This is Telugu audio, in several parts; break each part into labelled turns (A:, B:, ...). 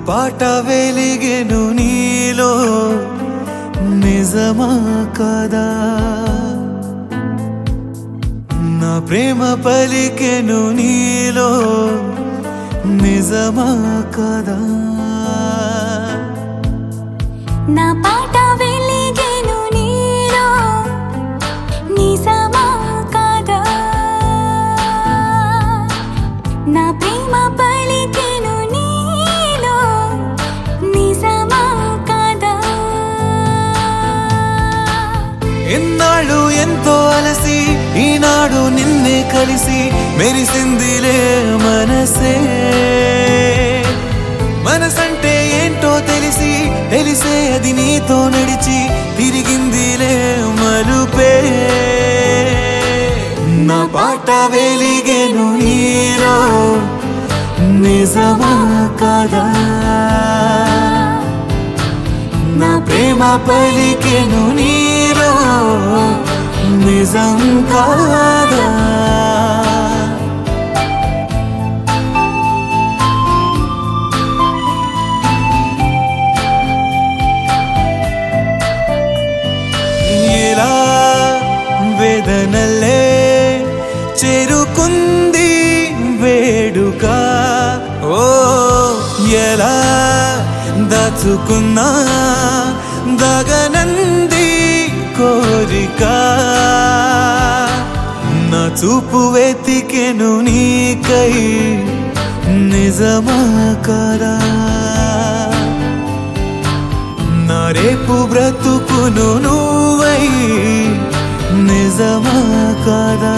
A: పాట వెలిగెను నీలో నిజమా కదా నా ప్రేమ పలికెను నీలో నిజమా కదా
B: నా పాట వెలిగెను నీలో నిజమా కాదా నా ప్రేమ పలికెను నీలో నిజమా కాదా
A: ఎన్నాళ్ళు ఎంతో అలసి ఈనాడు నిన్నే కలిసి మెరిసిందిలే మనసే మనసంటే ఏంటో తెలిసి తెలిసే అది నీతో నడిచి తిరిగిందిలే మలుపే నా పాట వెలిగెను నీలో నిజమా కదా నా ప్రేమ పలికెను నీలో నిజం కాదా ఇలా వేదనలే చేరుకుంది వేడుక ఓ ఎలా దాచుకున్నా దగనంది కోరిక నా చూపు వెతికెను నీకై నిజమా కదా నా రేపు బ్రతుకును నువ్వై నిజమా కదా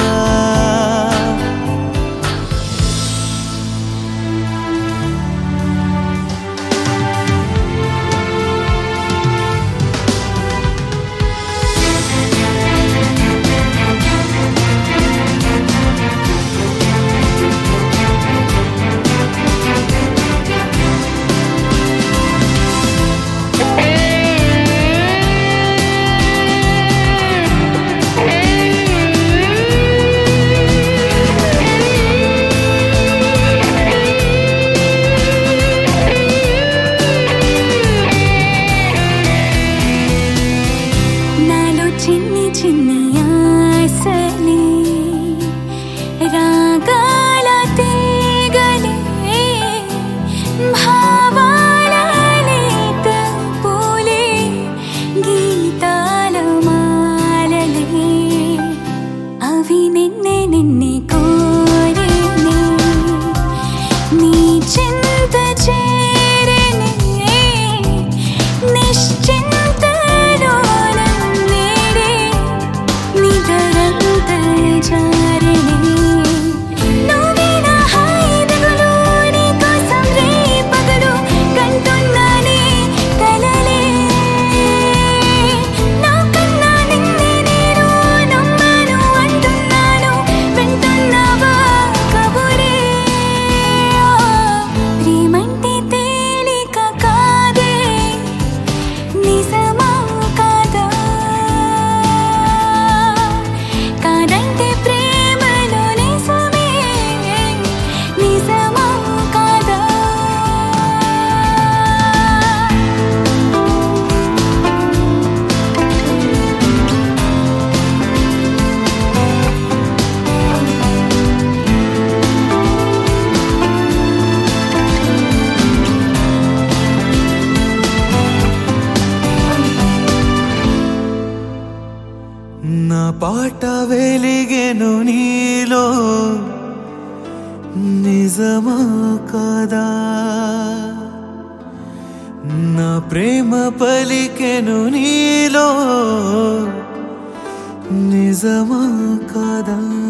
B: నాలో చిన్ని చిన్ని ఆశలే రాగాల తీగలే భావాల లేత పూలే గీతాల మాలలే అవి నిన్నే నిన్నే కోరేనే నీ చింత చేరనే నిశ్చింతలోనన్నేడే నిదరంత జారనే నువ్వే నా హాయి దిగులు నీ కోసం రే పగలు కంటున్నానే కలలే నా కన్నా నిన్నే నేను నమ్మాను అంటున్నాను వింటున్నావా కబురే ప్రేమంటే తేలిక కాదే నిజమా కాదా కాదంటే ప్రేమలో నిజమే నిజమా కాదా
A: నా పాట వెలిగెను నీలో నిజమా కదా నా ప్రేమ పలికెను నీలో నిజమా కదా